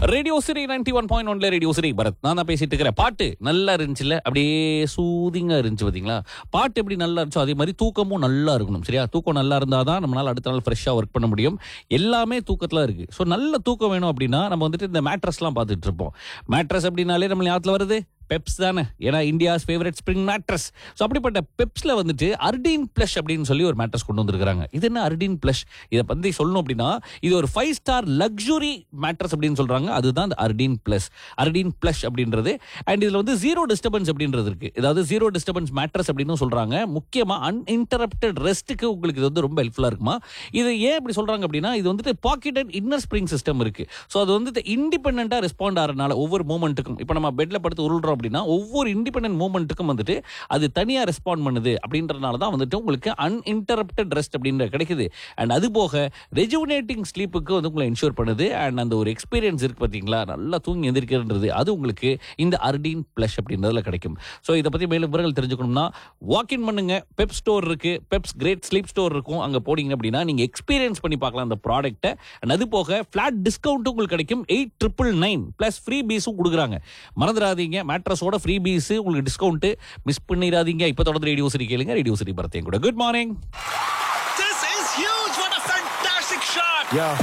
Radio city ninety one point ஒன்ல radio city Bharath நான் தான் பேசிட்டு இருக்கிறேன் பாட்டு நல்லா இருந்துச்சுல்ல அப்படியே சூதிங்கா இருந்துச்சு பாத்தீங்களா பாட்டு எப்படி நல்லா இருந்துச்சோ அதே மாதிரி தூக்கமும் நல்லா இருக்கணும் சரியா தூக்கம் நல்லா இருந்தாதான் நம்மளால அடுத்த நாள் ஃப்ரெஷ்ஷா ஒர்க் பண்ண முடியும் எல்லாமே தூக்கத்துல இருக்கு ஸோ நல்ல தூக்கம் வேணும் அப்படின்னா நம்ம வந்துட்டு இந்த மேட்ரஸ்லாம் பார்த்துட்டு இருப்போம் மேட்ரஸ் அப்படின்னாலே நம்ம ஞாபகத்துல வருது பெப்ஸ் தானே ஏன்னா India's favourite spring mattress so அப்படிப்பட்ட பெப்ஸ்ல வந்துட்டு அர்டீன் பிளஷ் அப்படின்னு சொல்லி ஒரு மேட்ரஸ் கொண்டு வந்திருக்காங்க இது என்ன அர்டீன் பிளஷ் இதை பத்தி சொல்லணும் அப்படின்னா இது ஒரு ஃபைவ் ஸ்டார் லக்ஸுரி மேட்ரஸ் அப்படின்னு சொல்றாங்க அதுதான் அந்த அர்டீன் பிளஸ் அர்டீன் பிளஷ் அப்படின்றது அண்ட் இதுல வந்து ஜீரோ டிஸ்டர்பன்ஸ் அப்படின்றது இருக்கு அதாவது ஜீரோ டிஸ்டர்பன்ஸ் மேட்ரஸ் அப்படின்னு சொல்றாங்க முக்கியமா அன்இன்டரப்டட் ரெஸ்ட்டுக்கு உங்களுக்கு இது வந்து ரொம்ப ஹெல்ப்ஃபுல்லா இருக்குமா இது ஏன் இப்படி சொல்றாங்க அப்படின்னா இது வந்துட்டு pocket and inner spring system இருக்கு ஸோ அது வந்து இண்டிபெண்டா ரெஸ்பாண்ட் ஆகிறனால ஒவ்வொரு மூமெண்ட்டுக்கும் இப்போ நம்ம பெட்ல படுத்து உருள்றோம் அப்படின்னா ஒவ்வொரு இண்டிபெண்டன்ட் மூமெண்ட்டுக்கும் வந்துட்டு அது தனியா ரெஸ்பாண்ட் பண்ணுது அப்படின்றனால தான் வந்துட்டு உங்களுக்கு அன்இன்டரப்டட் ரெஸ்ட் அப்படின்ற கிடைக்குது அண்ட் அது போக ரெஜுவினேட்டிங் ஸ்லீப்புக்கு வந்து உங்களை இன்ஷூர் பண்ணுது அண்ட் அந்த ஒரு எக்ஸ்பீரியன்ஸ் இருக்கு பார்த்தீங்களா நல்லா தூங்கி எந்திரிக்கிறன்றது அது உங்களுக்கு இந்த அர்டீன் ப்ளஷ் அப்படின்றதுல கிடைக்கும் ஸோ இதை பற்றி மேலும் விவரங்கள் தெரிஞ்சுக்கணும்னா வாக்கின் பண்ணுங்க பெப் ஸ்டோர் இருக்கு பெப்ஸ் கிரேட் ஸ்லீப் ஸ்டோர் இருக்கும் அங்கே போனீங்க அப்படின்னா நீங்கள் எக்ஸ்பீரியன்ஸ் பண்ணி பார்க்கலாம் அந்த ப்ராடக்ட்டை அண்ட் அது போக ஃபிளாட் டிஸ்கவுண்ட்டும் உங்களுக்கு கிடைக்கும் eight triple nine plus free பீஸும் கொடுக்குறாங்க மறந்துடாதீங்க மேட்ரஸோட ஃப்ரீ பீஸ் உங்களுக்கு டிஸ்கவுண்ட் மிஸ் பண்ணிடாதீங்க இப்போ தொடர்ந்து ரேடியோ சரி கேளுங்க ரேடியோ சரி பரத்தையும் கூட good morning This is huge! What a fantastic shot! Yeah.